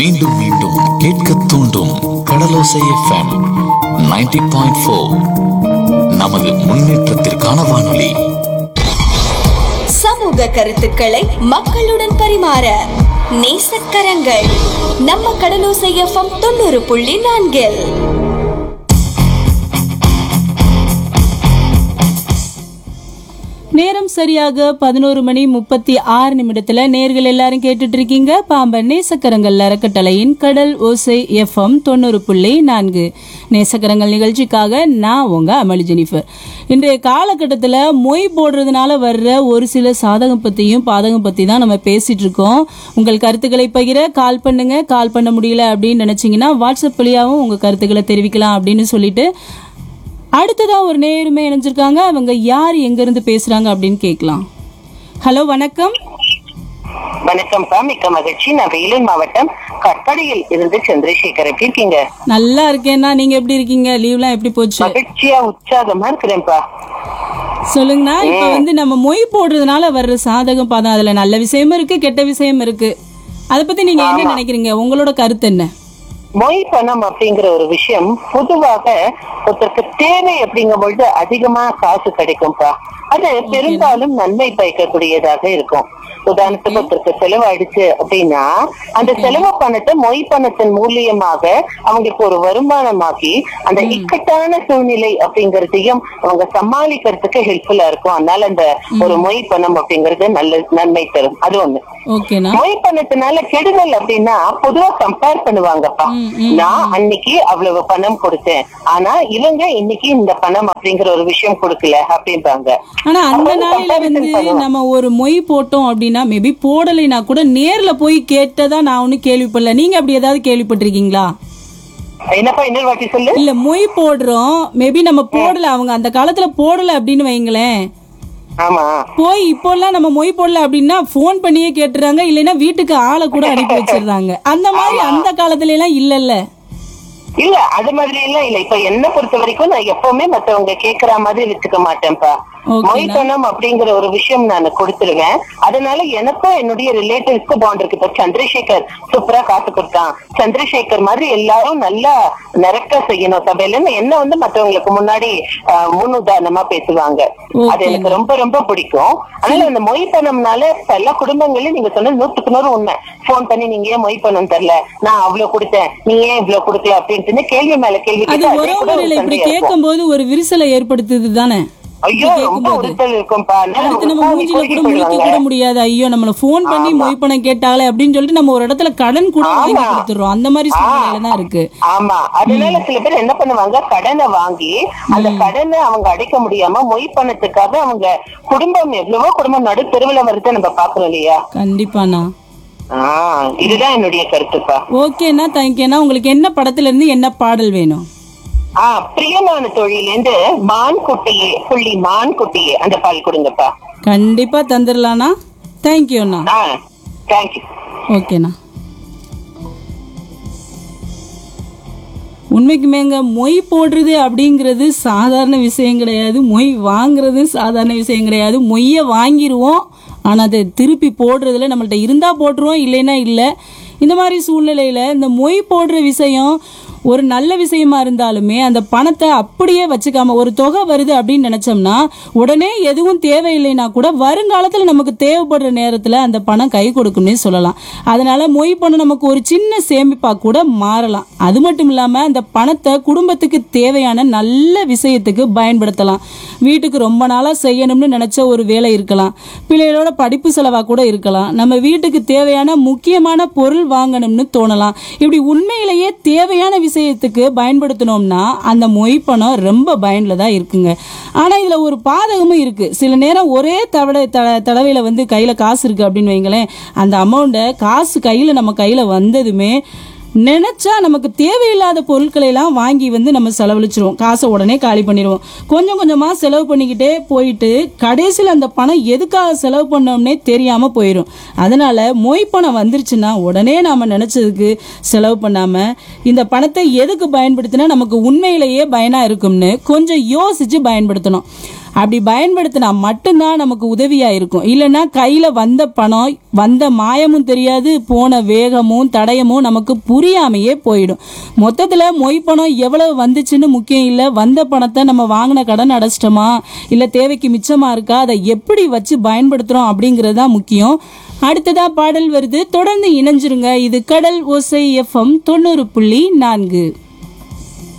மீண்டும் மீண்டும் கேட்க தூண்டும் கடலோசை எஃப்எம் 90.4 பாயிண்ட் ஃபோர் நமது முன்னேற்றத்திற்கான வானொலி சமூக கருத்துக்களை மக்களுடன் பரிமாற நேசக்கரங்கள் நம்ம கடலோசை எஃப்எம் தொண்ணூறு புள்ளி நான்கில் நேரம் சரியாக பதினோரு மணி முப்பத்தி ஆறு நிமிடத்துல நேர்கள் எல்லாரும் கேட்டுட்டு இருக்கீங்க பாம்பன் நேசக்கரங்கள் அறக்கட்டளையின் கடல் ஓசை எஃப்எம் தொண்ணூறு புள்ளி நான்கு நேசக்கரங்கள் நிகழ்ச்சிக்காக நான் உங்க அமளி ஜெனிஃபர் இன்றைய காலகட்டத்தில் மொய் போடுறதுனால வர்ற ஒரு சில சாதகம் பத்தியும் பாதகம் பத்தி தான் நம்ம பேசிட்டு இருக்கோம் உங்கள் கருத்துக்களை பகிர கால் பண்ணுங்க கால் பண்ண முடியல அப்படின்னு நினைச்சீங்கன்னா வாட்ஸ்அப் வழியாவும் உங்க கருத்துக்களை தெரிவிக்கலாம் அப்படின்னு சொல்லிட்டு அடுத்ததா ஒரு நேருமே இணைஞ்சிருக்காங்க அவங்க யார் எங்க இருந்து பேசுறாங்க அப்படின்னு கேட்கலாம் ஹலோ வணக்கம் வணக்கம்ப்பா மிக்க மகிழ்ச்சி நான் வேலூர் மாவட்டம் கற்படையில் இருந்து சந்திரசேகர் எப்படி இருக்கீங்க நல்லா இருக்கேன்னா நீங்க எப்படி இருக்கீங்க லீவ்லாம் எப்படி போச்சு மகிழ்ச்சியா உற்சாகமா இருக்கிறேன்ப்பா சொல்லுங்கண்ணா இப்ப வந்து நம்ம மொய் போடுறதுனால வர்ற சாதகம் பாதம் அதுல நல்ல விஷயமும் இருக்கு கெட்ட விஷயம் இருக்கு அதை பத்தி நீங்க என்ன நினைக்கிறீங்க உங்களோட கருத்து என்ன மொய் பணம் அப்படிங்கிற ஒரு விஷயம் பொதுவாக ஒருத்தருக்கு தேவை அப்படிங்கும் பொழுது அதிகமா காசு கிடைக்கும்ப்பா அது பெரும்பாலும் நன்மை பயக்கக்கூடியதாக இருக்கும் உதாரணத்துக்கு ஒருத்தருக்கு செலவாயிடுச்சு அப்படின்னா அந்த செலவு பணத்தை மொய் பணத்தின் மூலியமாக அவங்களுக்கு ஒரு வருமானமாக்கி அந்த இக்கட்டான சூழ்நிலை அப்படிங்கறதையும் அவங்க சமாளிக்கிறதுக்கு ஹெல்ப்ஃபுல்லா இருக்கும் அதனால அந்த ஒரு மொய் பணம் அப்படிங்கிறது நல்ல நன்மை தரும் அது ஒண்ணு ஓகேண்ணா மொய் பணத்தினால கெடுதல் அப்படின்னா பொதுவா கம்பேர் பண்ணுவாங்கப்பா நான் அன்னைக்கு அவ்வளவு பணம் கொடுத்தேன் ஆனா இவங்க இன்னைக்கு இந்த பணம் அப்படிங்கிற ஒரு விஷயம் கொடுக்கல அப்படிம்பாங்க ஆனா அந்த அப்ப நாளையில comparison வந்து பண்ணுவாங்க. நம்ம ஒரு மொய் போட்டோம் அப்படின்னா மேபி போடலைனா கூட நேர்ல போய் கேட்டதா நான் ஒன்னும் கேள்விப்படல நீங்க அப்படி ஏதாவது கேள்விப்பட்டிருக்கீங்களா என்னப்பா இன்னொரு வாட்டி சொல்லு இல்ல மொய் போடுறோம் மேபி நம்ம போடல அவங்க அந்த காலத்துல போடல அப்படின்னு வைங்களேன் ஆமா போய் இப்போல்லாம் நம்ம மொய் போடல அப்படின்னா ஃபோன் பண்ணியே கேட்டுறாங்க இல்லைன்னா வீட்டுக்கு ஆளை கூட அனுப்பி வச்சிடுறாங்க அந்த மாதிரி அந்த காலத்துல எல்லாம் இல்லல்ல இல்ல அது மாதிரி எல்லாம் இல்ல இப்ப என்ன பொறுத்த வரைக்கும் நான் எப்பவுமே மத்தவங்க கேக்குற மாதிரி வச்சுக்க மாட்டேன்ப்பா Okay, மொய்த்தனம் அப்படிங்கிற ஒரு விஷயம் நான் கொடுத்துருவேன் அதனால எனக்கும் என்னுடைய ரிலேட்டிவ்ஸ்க்கு பாண்ட் இருக்கு இப்ப சந்திரசேகர் சூப்பரா காசு கொடுத்தான் சந்திரசேகர் மாதிரி எல்லாரும் நல்லா நிறக்க செய்யணும் சபையில என்ன வந்து மத்தவங்களுக்கு முன்னாடி ஆஹ், முன் உதாரணமா பேசுவாங்க அது Okay. எனக்கு ரொம்ப ரொம்ப பிடிக்கும் அதனால அந்த மொய் பணம்னால பல குடும்பங்கள்ல நீங்க சொன்ன நூத்துக்கு நூறு உண்மை போன் பண்ணி நீங்க ஏன் மொய் பணம் தரல நான் அவ்வளவு கொடுத்தேன் நீ ஏன் இவ்வளவு கொடுக்கல அப்படின்ட்டு கேள்வி மேல கேள்வி அது கேட்டு அதே கூட ஒரு உறவுமுறையில இப்படி சண்டையா இருக்கும். கேட்கும் போது ஒரு விரிசலை ஏற்படுத்துது தானே ஐயோ ரொம்ப உறுத்தல் இருக்கும்பா அதனால அடுத்து நம்ம கோவி மூஞ்சில கோவிக்கு கூட முழிக்க போயிடுவாங்க. கூட முடியாது ஐயோ நம்மள ஃபோன் பண்ணி மொய் பணம் கேட்டாலே அப்படின்னு சொல்லிட்டு நம்ம ஒரு இடத்துல கடன் கூட வாங்கி ஆமா. கொடுத்துறோம் அந்த மாதிரி சூழ்நிலையில தான் இருக்கு ஆமா அதனால சில பேர் என்ன பண்ணுவாங்க கடனை வாங்கி அந்த கடனை அவங்க அடைக்க முடியாம மொய் பணத்துக்காக அவங்க குடும்பம் எவ்வளவோ குடும்பம் நடு தெருவுல வருது நம்ம பாக்குறோம் இல்லையா கண்டிப்பாண்ணா ஆஹ் இதுதான் என்னுடைய கருத்துப்பா ஓகேண்ணா தேங்க்யூண்ணா உங்களுக்கு என்ன படத்துல இருந்து என்ன பாடல் வேணும் ஆஹ் பிரியமான தொழிலேருந்து மான் குட்டியே புள்ளி மான் குட்டியே அந்த பால் கொடுங்கப்பா கண்டிப்பா தந்துடலாண்ணா தேங்க்யூண்ணா ஆஹ் தேங்க்யூ ஓகேண்ணா உண்மைக்குமேங்க மொய் போடுறது அப்படிங்கிறது சாதாரண விஷயம் கிடையாது மொய் வாங்குறது சாதாரண விஷயம் கிடையாது மொய்யை வாங்கிடுவோம் ஆனால் அதை திருப்பி போடுறதுல நம்மள்ட்ட இருந்தால் போட்டுருவோம் இல்லைன்னா இல்லை இந்த மாதிரி சூழ்நிலையில் இந்த மொய் போடுற விஷயம் ஒரு நல்ல விஷயமா இருந்தாலுமே அந்த பணத்தை அப்படியே வச்சுக்காம ஒரு தொகை வருது அப்படின்னு நினைச்சோம்னா உடனே எதுவும் தேவையில்லைனா கூட வருங்காலத்தில் நமக்கு தேவைப்படுற நேரத்தில் அந்த பணம் கை கொடுக்கும்னே சொல்லலாம் அதனால மொய் பணம் நமக்கு ஒரு சின்ன சேமிப்பா கூட மாறலாம் அது மட்டும் இல்லாமல் அந்த பணத்தை குடும்பத்துக்கு தேவையான நல்ல விஷயத்துக்கு பயன்படுத்தலாம் வீட்டுக்கு ரொம்ப நாளாக செய்யணும்னு நினைச்ச ஒரு வேலை இருக்கலாம் பிள்ளைகளோட படிப்பு செலவாக கூட இருக்கலாம் நம்ம வீட்டுக்கு தேவையான முக்கியமான பொருள் வாங்கணும்னு தோணலாம் இப்படி உண்மையிலேயே தேவையான விஷயத்துக்கு பயன்படுத்தினோம்னா அந்த மொய் பணம் ரொம்ப பயனுள்ளதா இருக்குங்க ஆனா இதுல ஒரு பாதகமும் இருக்கு சில நேரம் ஒரே தவளை த தடவையில வந்து கையில காசு இருக்கு அப்படின்னு வைங்களேன் அந்த அமௌண்ட்டை காசு கையில நம்ம கையில வந்ததுமே நினைச்சா நமக்கு தேவையில்லாத பொருட்களை எல்லாம் வாங்கி வந்து நம்ம செலவழிச்சிருவோம் காசை உடனே காலி பண்ணிடுவோம் கொஞ்சம் கொஞ்சமா செலவு பண்ணிக்கிட்டே போயிட்டு கடைசியில் அந்த பணம் எதுக்காக செலவு பண்ணோம்னே தெரியாம போயிடும் அதனால மொய் பணம் வந்துருச்சுன்னா உடனே நாம நினைச்சதுக்கு செலவு பண்ணாம இந்த பணத்தை எதுக்கு பயன்படுத்தினா நமக்கு உண்மையிலேயே பயனா இருக்கும்னு கொஞ்சம் யோசிச்சு பயன்படுத்தணும் அப்படி பயன்படுத்தினா மட்டும்தான் நமக்கு உதவியா இருக்கும் இல்லைன்னா கையில வந்த பணம் வந்த மாயமும் தெரியாது போன வேகமும் தடயமும் நமக்கு புரியாமையே போயிடும் மொத்தத்துல மொய் பணம் எவ்வளவு வந்துச்சுன்னு முக்கியம் இல்லை வந்த பணத்தை நம்ம வாங்கின கடன் அடைச்சிட்டோமா இல்ல தேவைக்கு மிச்சமா இருக்கா அதை எப்படி வச்சு பயன்படுத்துறோம் அப்படிங்கிறது தான் முக்கியம் அடுத்ததா பாடல் வருது தொடர்ந்து இணைஞ்சிருங்க இது கடல் ஓசை எஃப்எம் தொண்ணூறு புள்ளி நான்கு